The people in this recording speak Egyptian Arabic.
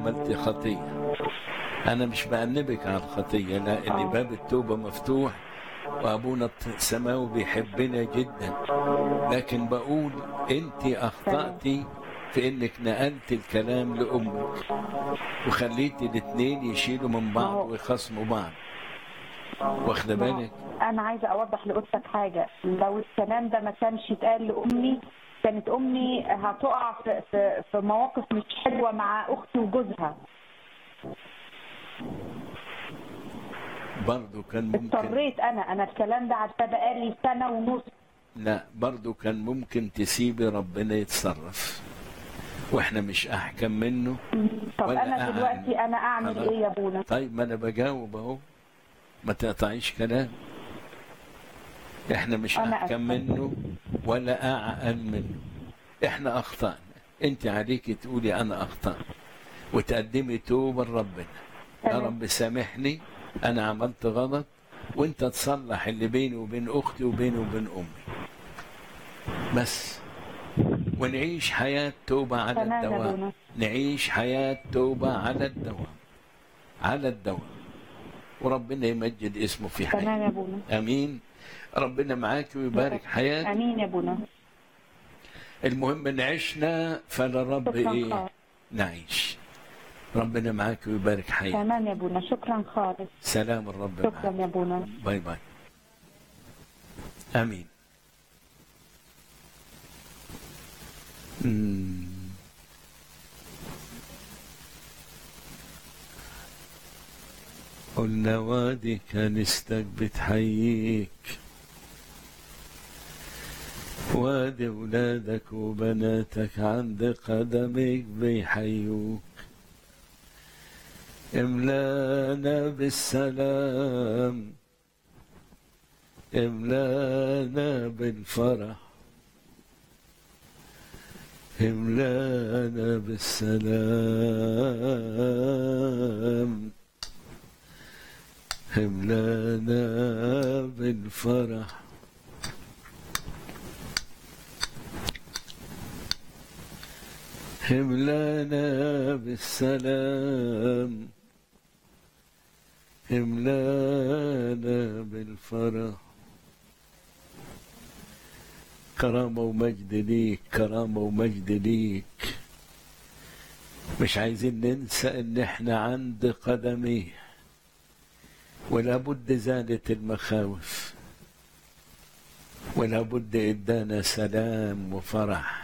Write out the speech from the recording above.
عملت خطية أنا مش بأنبك على الخطية لا إن باب التوبة مفتوح وأبونا السماوي بيحبنا جدا لكن بقول أنت أخطأتي في إنك نقلت الكلام لأمك وخليتي الاتنين يشيلوا من بعض ويخصموا بعض واخدة بالك؟ انا عايزه اوضح لاختك حاجه لو الكلام ده ما كانش اتقال لامي كانت امي هتقع في, في, في مواقف مش حلوه مع اختي وجوزها برضه كان ممكن اضطريت انا انا الكلام ده عارفاه بقالي سنه ونص لا برضه كان ممكن تسيبي ربنا يتصرف واحنا مش احكم منه طب ولا انا أعمل. دلوقتي انا اعمل خلاص. ايه يا ابونا طيب ما انا بجاوب اهو ما تقطعيش كلام احنا مش أنا احكم أسفة. منه ولا اعقل منه احنا اخطانا انت عليكي تقولي انا اخطأت وتقدمي توبه لربنا يا تمام. رب سامحني انا عملت غلط وانت تصلح اللي بيني وبين اختي وبيني وبين امي بس ونعيش حياة توبة على تمام يا الدوام بونا. نعيش حياة توبة على الدوام على الدوام وربنا يمجد اسمه في تمام يا حياتك ابونا امين ربنا معاك ويبارك حياتك امين يا ابونا المهم ان عشنا فلرب شكرا ايه خالص نعيش ربنا معاك ويبارك حياتك تمام يا ابونا شكرا خالص سلام الرب شكرا معاك يا ابونا باي باي امين مم. قلنا وادي كنيستك بتحييك وادي ولادك وبناتك عند قدمك بيحيوك املانا بالسلام املانا بالفرح املانا بالسلام املانا بالفرح املانا بالسلام املانا بالفرح كرامة ومجد ليك كرامة ومجد ليك مش عايزين ننسى ان احنا عند قدميه ولا بد زالت المخاوف ولا بد ادانا سلام وفرح